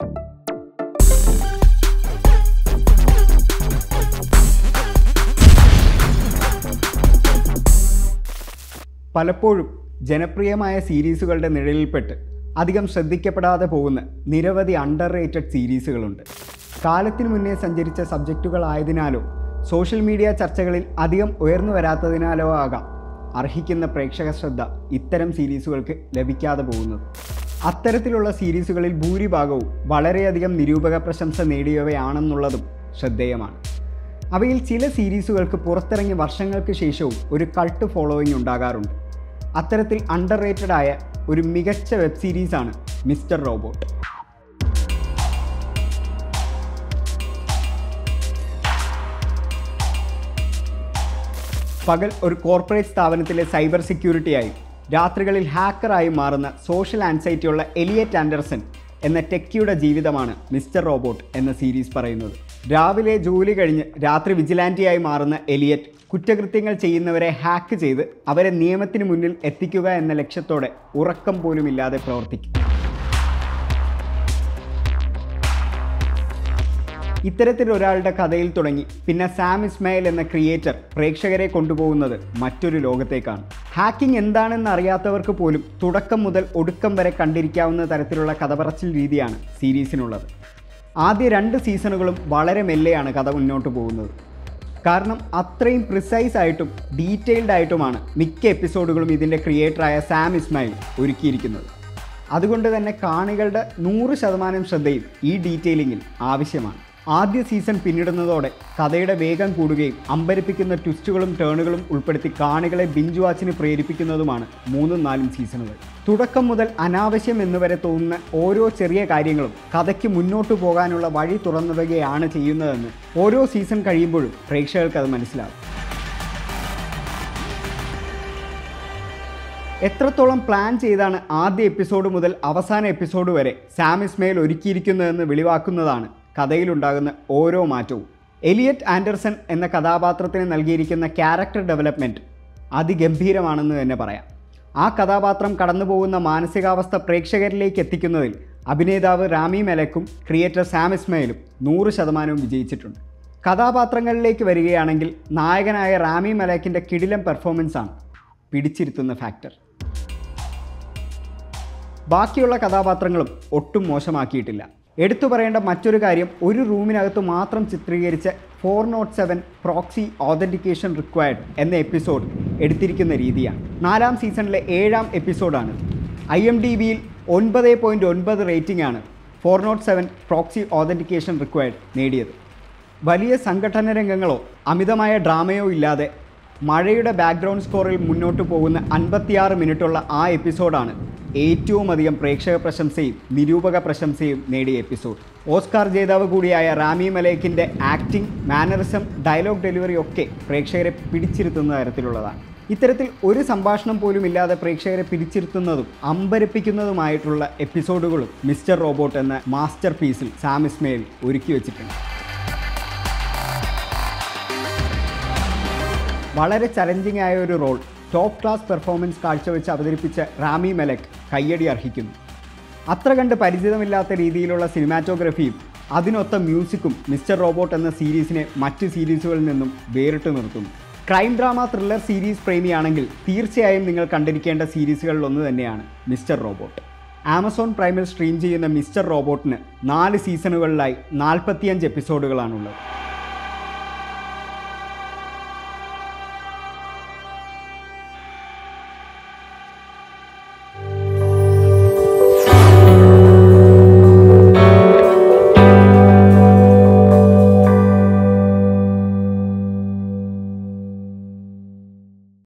പലപ്പോഴും ജനപ്രിയമായ സീരീസുകളുടെ നിഴലിൽപ്പെട്ട് അധികം ശ്രദ്ധിക്കപ്പെടാതെ പോകുന്ന നിരവധി അണ്ടർ റേറ്റഡ് സീരീസുകളുണ്ട് കാലത്തിനു മുന്നേ സഞ്ചരിച്ച സബ്ജക്റ്റുകളായതിനാലോ സോഷ്യൽ മീഡിയ ചർച്ചകളിൽ അധികം ഉയർന്നു വരാത്തതിനാലോ ആകാം അർഹിക്കുന്ന പ്രേക്ഷക ശ്രദ്ധ ഇത്തരം സീരീസുകൾക്ക് ലഭിക്കാതെ പോകുന്നത് അത്തരത്തിലുള്ള സീരീസുകളിൽ ഭൂരിഭാഗവും വളരെയധികം നിരൂപക പ്രശംസ നേടിയവയാണെന്നുള്ളതും ശ്രദ്ധേയമാണ് അവയിൽ ചില സീരീസുകൾക്ക് പുറത്തിറങ്ങി വർഷങ്ങൾക്ക് ശേഷവും ഒരു കൾട്ട് ഫോളോയിങ് ഉണ്ടാകാറുണ്ട് അത്തരത്തിൽ അണ്ടർ റേറ്റഡ് ആയ ഒരു മികച്ച വെബ് സീരീസാണ് മിസ്റ്റർ റോബോട്ട് പകൽ ഒരു കോർപ്പറേറ്റ് സ്ഥാപനത്തിലെ സൈബർ സെക്യൂരിറ്റിയായി രാത്രികളിൽ ഹാക്കറായി മാറുന്ന സോഷ്യൽ ആൻസൈറ്റിയുള്ള എലിയറ്റ് ആൻഡർസൺ എന്ന ടെക്കിയുടെ ജീവിതമാണ് മിസ്റ്റർ റോബോട്ട് എന്ന സീരീസ് പറയുന്നത് രാവിലെ ജോലി കഴിഞ്ഞ് രാത്രി വിജിലാൻറ്റിയായി മാറുന്ന എലിയറ്റ് കുറ്റകൃത്യങ്ങൾ ചെയ്യുന്നവരെ ഹാക്ക് ചെയ്ത് അവരെ നിയമത്തിന് മുന്നിൽ എത്തിക്കുക എന്ന ലക്ഷ്യത്തോടെ ഉറക്കം പോലുമില്ലാതെ പ്രവർത്തിക്കും ഇത്തരത്തിൽ ഒരാളുടെ കഥയിൽ തുടങ്ങി പിന്നെ സാം ഇസ്മായിൽ എന്ന ക്രിയേറ്റർ പ്രേക്ഷകരെ കൊണ്ടുപോകുന്നത് മറ്റൊരു ലോകത്തേക്കാണ് ഹാക്കിംഗ് എന്താണെന്ന് അറിയാത്തവർക്ക് പോലും തുടക്കം മുതൽ ഒടുക്കം വരെ കണ്ടിരിക്കാവുന്ന തരത്തിലുള്ള കഥ പറച്ചിൽ രീതിയാണ് സീരീസിനുള്ളത് ആദ്യ രണ്ട് സീസണുകളും വളരെ മെല്ലെയാണ് കഥ മുന്നോട്ട് പോകുന്നത് കാരണം അത്രയും പ്രിസൈസ് ആയിട്ടും ഡീറ്റെയിൽഡ് ആയിട്ടുമാണ് മിക്ക എപ്പിസോഡുകളും ഇതിൻ്റെ ക്രിയേറ്ററായ സാം ഇസ്മായിൽ ഒരുക്കിയിരിക്കുന്നത് അതുകൊണ്ട് തന്നെ കാണികളുടെ നൂറ് ശതമാനം ശ്രദ്ധയും ഈ ഡീറ്റെയിലിങ്ങിൽ ആവശ്യമാണ് ആദ്യ സീസൺ പിന്നിടുന്നതോടെ കഥയുടെ വേഗം കൂടുകയും അമ്പരിപ്പിക്കുന്ന ട്വിസ്റ്റുകളും ടേണുകളും ഉൾപ്പെടുത്തി കാണികളെ ബിഞ്ച് വാച്ചിന് പ്രേരിപ്പിക്കുന്നതുമാണ് മൂന്നും നാലും സീസണുകൾ തുടക്കം മുതൽ അനാവശ്യം എന്നുവരെ തോന്നുന്ന ഓരോ ചെറിയ കാര്യങ്ങളും കഥയ്ക്ക് മുന്നോട്ട് പോകാനുള്ള വഴി തുറന്നിടുകയാണ് ചെയ്യുന്നതെന്ന് ഓരോ സീസൺ കഴിയുമ്പോഴും പ്രേക്ഷകർക്ക് അത് മനസ്സിലാവും എത്രത്തോളം പ്ലാൻ ചെയ്താണ് ആദ്യ എപ്പിസോഡ് മുതൽ അവസാന എപ്പിസോഡ് വരെ സാം ഇസ്മയിൽ ഒരുക്കിയിരിക്കുന്നതെന്ന് വെളിവാക്കുന്നതാണ് കഥയിലുണ്ടാകുന്ന ഓരോ മാറ്റവും എലിയറ്റ് ആൻഡർസൺ എന്ന കഥാപാത്രത്തിന് നൽകിയിരിക്കുന്ന ക്യാരക്ടർ ഡെവലപ്മെൻറ്റ് അതിഗംഭീരമാണെന്ന് തന്നെ പറയാം ആ കഥാപാത്രം കടന്നുപോകുന്ന മാനസികാവസ്ഥ പ്രേക്ഷകരിലേക്ക് എത്തിക്കുന്നതിൽ അഭിനേതാവ് റാമി മെലക്കും ക്രിയേറ്റർ സാം ഇസ്മയിലും നൂറ് ശതമാനവും വിജയിച്ചിട്ടുണ്ട് കഥാപാത്രങ്ങളിലേക്ക് വരികയാണെങ്കിൽ നായകനായ റാമി മലക്കിൻ്റെ കിടിലം പെർഫോമൻസാണ് പിടിച്ചിരുത്തുന്ന ഫാക്ടർ ബാക്കിയുള്ള കഥാപാത്രങ്ങളും ഒട്ടും മോശമാക്കിയിട്ടില്ല എടുത്തു പറയേണ്ട മറ്റൊരു കാര്യം ഒരു റൂമിനകത്ത് മാത്രം ചിത്രീകരിച്ച four nought seven proxy authentication required എന്ന എപ്പിസോഡ് എടുത്തിരിക്കുന്ന രീതിയാണ് നാലാം സീസണിലെ ഏഴാം എപ്പിസോഡാണ് ഐ എം ഡി ബിയിൽ ഒൻപത് പോയിൻറ്റ് ഒൻപത് റേറ്റിംഗ് ആണ് four nought seven proxy authentication required നേടിയത് വലിയ സംഘടന രംഗങ്ങളോ അമിതമായ ഡ്രാമയോ ഇല്ലാതെ മഴയുടെ ബാക്ക്ഗ്രൗണ്ട് സ്കോറിൽ മുന്നോട്ട് പോകുന്ന അൻപത്തിയാറ് മിനിറ്റുള്ള ആ എപ്പിസോഡാണ് ഏറ്റവും അധികം പ്രേക്ഷക പ്രശംസയും നിരൂപക പ്രശംസയും നേടിയ എപ്പിസോഡ് ഓസ്കാർ ജേതാവ് കൂടിയായ റാമി മലേക്കിൻ്റെ ആക്ടിംഗ് മാനറിസം ഡയലോഗ് ഡെലിവറി ഒക്കെ പ്രേക്ഷകരെ പിടിച്ചിരുത്തുന്ന തരത്തിലുള്ളതാണ് ഇത്തരത്തിൽ ഒരു സംഭാഷണം പോലും ഇല്ലാതെ പ്രേക്ഷകരെ പിടിച്ചിരുത്തുന്നതും അമ്പരപ്പിക്കുന്നതുമായിട്ടുള്ള എപ്പിസോഡുകളും മിസ്റ്റർ റോബോട്ട് എന്ന മാസ്റ്റർ പീസിൽ സാം ഇസ്മയിൽ ഒരുക്കി വെച്ചിട്ടുണ്ട് വളരെ ചലഞ്ചിങ് ആയ ഒരു റോൾ ടോപ്പ് ക്ലാസ് പെർഫോമൻസ് കാഴ്ചവെച്ച് അവതരിപ്പിച്ച റാമി മെലക് കയ്യടി അർഹിക്കുന്നു അത്ര കണ്ട് പരിചിതമില്ലാത്ത രീതിയിലുള്ള സിനിമാറ്റോഗ്രഫിയും അതിനൊത്ത മ്യൂസിക്കും മിസ്റ്റർ റോബോട്ട് എന്ന സീരീസിനെ മറ്റ് സീരീസുകളിൽ നിന്നും വേറിട്ട് നിർത്തുന്നു ക്രൈം ഡ്രാമ ത്രില്ലർ സീരീസ് പ്രേമിയാണെങ്കിൽ തീർച്ചയായും നിങ്ങൾ കണ്ടിരിക്കേണ്ട സീരീസുകളിൽ ഒന്ന് തന്നെയാണ് മിസ്റ്റർ റോബോട്ട് ആമസോൺ പ്രൈമിൽ സ്ട്രീം ചെയ്യുന്ന മിസ്റ്റർ റോബോട്ടിന് നാല് സീസണുകളിലായി നാൽപ്പത്തിയഞ്ച് എപ്പിസോഡുകളാണുള്ളത്